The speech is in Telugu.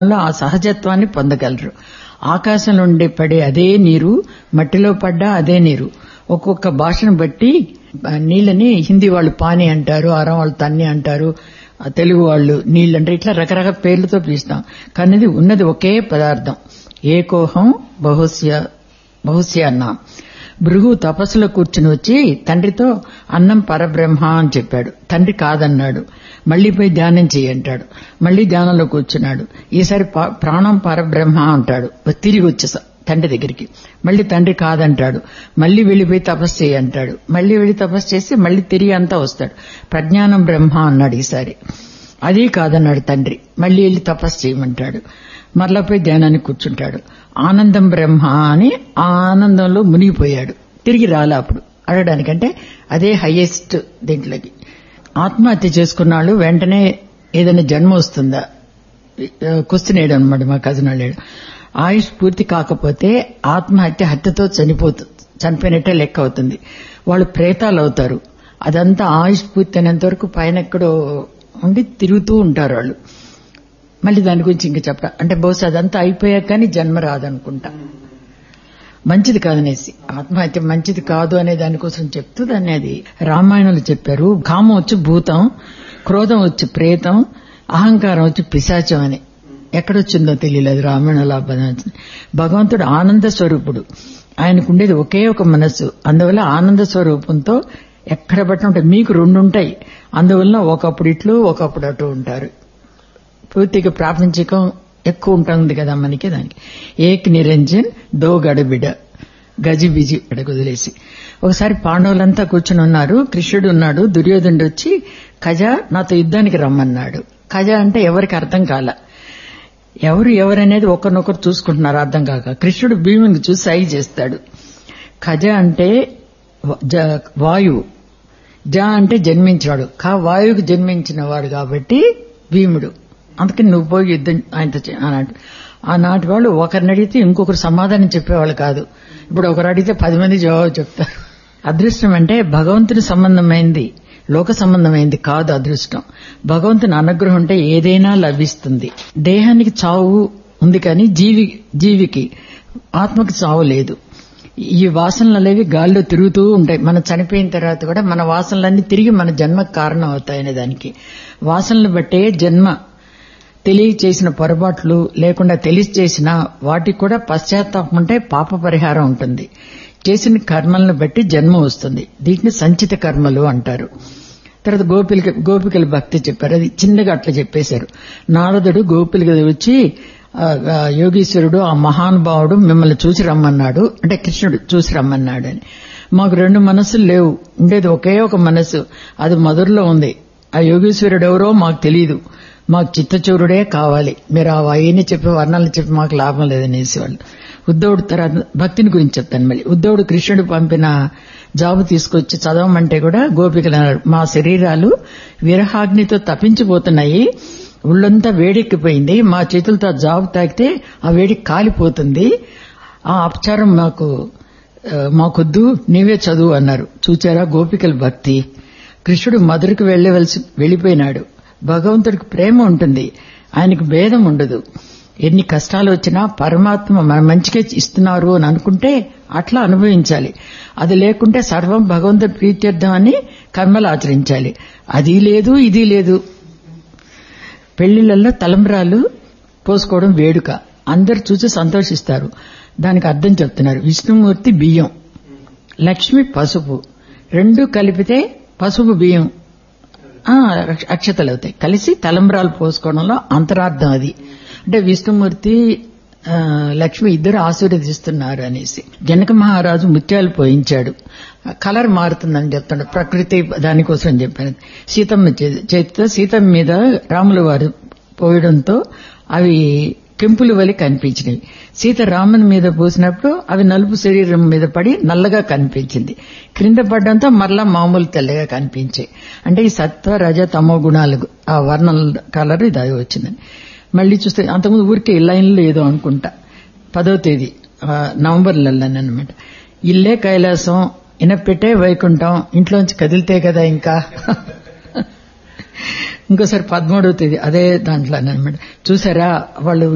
ఆ సహజత్వాన్ని పొందగలరు ఆకాశం నుండి పడే అదే నీరు మట్టిలో పడ్డా అదే నీరు ఒక్కొక్క భాషను బట్టి ఆ, నీళ్ళని హిందీ వాళ్ళు పాని అంటారు ఆరం వాళ్ళు తన్ని అంటారు ఆ, తెలుగు వాళ్ళు నీళ్ళు అంటారు ఇట్లా రకరకాల పేర్లతో పిలుస్తాం కానీ ఇది ఉన్నది ఒకే పదార్థం ఏకోహం బహుస్య బహుస్య అన్నాం భృగు తపస్సులో కూర్చుని వచ్చి తండ్రితో అన్నం పరబ్రహ్మ అని చెప్పాడు తండ్రి కాదన్నాడు మళ్లీ పోయి ధ్యానం చేయంటాడు మళ్లీ ధ్యానంలో కూర్చున్నాడు ఈసారి పా- ప్రాణం పరబ్రహ్మ అంటాడు తిరిగి వచ్చేసా తండ్రి దగ్గరికి మళ్లీ తండ్రి కాదంటాడు మళ్లీ వెళ్లిపోయి తపస్సు చేయంటాడు మళ్లీ వెళ్లి తపస్సు చేసి మళ్లీ తిరిగి అంతా వస్తాడు ప్రజ్ఞానం బ్రహ్మ అన్నాడు ఈసారి అది కాదన్నాడు తండ్రి మళ్లీ వెళ్లి తపస్సు చేయమంటాడు మరలా పోయి ధ్యానానికి కూర్చుంటాడు ఆనందం బ్రహ్మ అని ఆ ఆనందంలో మునిగిపోయాడు తిరిగి రాలే అప్పుడు అడగడానికంటే అదే హైయెస్ట్ దీంట్లోకి ఆత్మహత్య చేసుకున్నాళ్ళు వెంటనే ఏదైనా జన్మ వస్తుందా క్వశ్చన్ వేయడం అనమాట మా కజిన్ వాళ్ళు ఆయుష్ పూర్తి కాకపోతే ఆత్మహత్య హత్యతో చనిపోతుంది చనిపోయినట్టే లెక్క అవుతుంది వాళ్ళు ప్రేతాలు అవుతారు అదంతా ఆయుష్ పూర్తి అయినంత వరకు పైన ఎక్కడో ఉండి తిరుగుతూ ఉంటారు వాళ్ళు మళ్ళీ దాని గురించి ఇంకా చెప్ప అంటే బహుశా అదంతా అయిపోయాక కానీ జన్మ రాదనుకుంటా మంచిది కాదనేసి ఆత్మహత్య మంచిది కాదు అనే దానికోసం చెప్తూ దాన్ని అది రామాయణంలో చెప్పారు కామం వచ్చి భూతం క్రోధం వచ్చి ప్రేతం అహంకారం వచ్చి పిశాచం అని ఎక్కడొచ్చిందో తెలియలేదు రామాయణంలో ఆ పదం వచ్చింది. భగవంతుడు ఆనంద స్వరూపుడు ఆయనకుండేది ఒకే ఒక మనస్సు అందువల్ల ఆనంద స్వరూపంతో ఎక్కడ పట్టిన ఉంటాయి మీకు రెండు ఉంటాయి అందువల్ల ఒకప్పుడు ఇట్లు ఒకప్పుడు అటు ఉంటారు పూర్తిగా ప్రాపంచికం ఎక్కువ ఉంటుంది కదా మనకి దానికి ఏక్ నిరంజన్ దో గడబిడ గజి బిజి అడగ వదిలేసి ఒకసారి పాండవులంతా కూర్చుని ఉన్నారు కృష్ణుడు ఉన్నాడు దుర్యోధనుడు వచ్చి కజ నాతో యుద్ధానికి రమ్మన్నాడు కజ అంటే ఎవరికి అర్థం కాల ఎవరు ఎవరనేది ఒకరినొకరు చూసుకుంటున్నారు అర్థం కాక కృష్ణుడు భీముని చూసి సై చేస్తాడు ఖజ అంటే వ- జ- వాయువు జ అంటే జన్మించాడు కా వాయువుకి జన్మించిన వాడు కాబట్టి భీముడు అందుకని నువ్వు పోయి యుద్ధం ఆయనతో చే- అన్నాడు ఆనాటి వాళ్ళు ఒకరిని అడిగితే ఇంకొకరు సమాధానం చెప్పేవాళ్ళు కాదు ఇప్పుడు ఒకరు అడిగితే పది మంది జవాబు చెప్తారు అదృష్టం అంటే భగవంతుని సంబంధమైంది లోక సంబంధమైంది కాదు అదృష్టం భగవంతుని అనుగ్రహం ఉంటే ఏదైనా లభిస్తుంది దేహానికి చావు ఉంది కానీ జీవి జీవికి ఆత్మకి చావు లేదు ఈ వాసనలు అనేవి గాల్లో తిరుగుతూ ఉంటాయి మనం చనిపోయిన తర్వాత కూడా మన వాసనలన్నీ తిరిగి మన జన్మకు కారణం అవుతాయనే దానికి వాసనలు బట్టే జన్మ తెలియ చేసిన పొరపాట్లు లేకుండా తెలిసి చేసిన వాటికి కూడా పశ్చాత్తాపం ఉంటే పాప పరిహారం ఉంటుంది చేసిన కర్మలను బట్టి జన్మ వస్తుంది దీటిని సంచిత కర్మలు అంటారు తర్వాత గోపిక గోపికల భక్తి చెప్పారు అది చిన్నగా అట్లా చెప్పేశారు నారదుడు గోపికల వచ్చి ఆ, ఆ, యోగీశ్వరుడు ఆ మహానుభావుడు మిమ్మల్ని చూసి రమ్మన్నాడు అంటే కృష్ణుడు చూసి రమ్మన్నాడు అని మాకు రెండు మనస్సులు లేవు ఉండేది ఒకే ఒక మనస్సు అది మధురలో ఉంది ఆ యోగీశ్వరుడు ఎవరో మాకు తెలియదు మాకు చిత్తచూరుడే కావాలి మీరు ఆ అవన్నీ చెప్పి వర్ణాలు చెప్పి మాకు లాభం లేదనేసి వాళ్ళు ఉద్ధవుడు తర్వాత భక్తిని గురించి చెప్తాను మళ్ళీ ఉద్ధవుడు కృష్ణుడు పంపిన జాబు తీసుకొచ్చి చదవమంటే కూడా గోపికలు అన్నారు మా శరీరాలు విరహాగ్నితో తప్పించిపోతున్నాయి ఒళ్ళంతా వేడెక్కిపోయింది మా చేతులతో ఆ జాబు తాకితే ఆ వేడి కాలిపోతుంది ఆ అపచారం మాకు ఆ, మాకొద్దు నీవే చదువు అన్నారు చూచారా గోపికల భక్తి కృష్ణుడు మధురకు వెళ్ళవలసి వెళ్లిపోయినాడు భగవంతుడికి ప్రేమ ఉంటుంది ఆయనకు భేదం ఉండదు ఎన్ని కష్టాలు వచ్చినా పరమాత్మ మన మంచిగా ఇస్తున్నారు అని అనుకుంటే అట్లా అనుభవించాలి అది లేకుంటే సర్వం భగవంతుడి ప్రీత్యర్థం అని కర్మలు ఆచరించాలి అది లేదు ఇది లేదు పెళ్లిళ్లలో తలంబ్రాలు పోసుకోవడం వేడుక అందరు చూసి సంతోషిస్తారు దానికి అర్థం చెప్తున్నారు విష్ణుమూర్తి బియ్యం లక్ష్మి పసుపు రెండు కలిపితే పసుపు బియ్యం ఆ, అక్షతలు అవుతాయి కలిసి తలంబ్రాలు పోసుకోవడంలో అంతరార్థం అది అంటే విష్ణుమూర్తి ఆ, లక్ష్మి ఇద్దరు ఆశీర్వదిస్తున్నారు అనేసి జనక మహారాజు ముత్యాలు పోయించాడు కలర్ మారుతుందని చెప్తాడు ప్రకృతి దానికోసం చెప్పాను సీతమ్మ చే- చేతితో సీతమ్మ మీద రాముల వారు పోయడంతో అవి కెంపులు వలి కనిపించినవి సీత రాముని మీద పూసినప్పుడు అవి నలుపు శరీరం మీద పడి నల్లగా కనిపించింది క్రింద పడడంతో మరలా మామూలు తెల్లగా కనిపించాయి అంటే ఈ సత్వ రజ తమో గుణాలు ఆ వర్ణం కలర్ ఇది అది వచ్చిందని మళ్ళీ చూస్తే అంతకుముందు ఊరికే లైన్లో ఏదో అనుకుంటా పదో తేదీ ఆ, నవంబర్లో అనమాట ఇల్లే కైలాసం ఇనపెట్టే వైకుంఠం ఇంట్లోంచి కదిలితే కదా ఇంకా ఇంకోసారి పదమూడవ తేదీ అదే దాంట్లో అనమాట చూసారా వాళ్ళు